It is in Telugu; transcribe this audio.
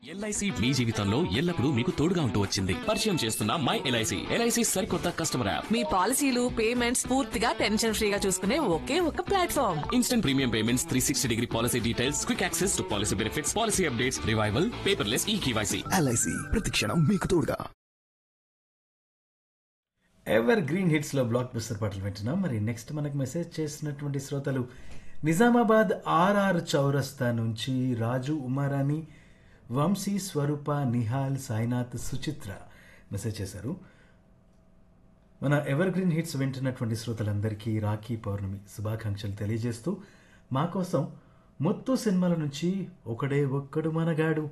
ఎల్ఐసి మీ జీవితంలో ఎల్లప్పుడూ మీకు తోడుగా ఉంటూ వచ్చింది పరిచయం చేస్తున్న మై ఎల్ఐసి ఎల్ఐసి సరికొత్త కస్టమర్ యాప్ మీ పాలసీలు పేమెంట్స్ పూర్తిగా టెన్షన్ ఫ్రీగా చూసుకునే ఒకే ఒక platform instant premium payments three sixty degree policy details quick access to policy benefits policy updates revival paperless e KYC LIC ప్రతిక్షణం మీకు తోడుగా ఎవర్ గ్రీన్ హిట్స్ లో బ్లాక్ బస్టర్ పాటలు వింటున్నాం మరి నెక్స్ట్ మనకు మెసేజ్ చేసినటువంటి శ్రోతలు నిజామాబాద్ ఆర్ఆర్ చౌరస్తా నుంచి రాజు ఉమారాణి వంశీ స్వరూప నిహాల్ సాయినాథ్ సుచిత్ర మెసేజ్ చేశారు మన ఎవర్ గ్రీన్ హిట్స్ వింటున్నటువంటి శ్రోతలందరికీ రాఖీ పౌర్ణమి శుభాకాంక్షలు తెలియజేస్తూ మా కోసం ముత్తు సినిమాల నుంచి ఒకడే ఒక్కడు మనగాడు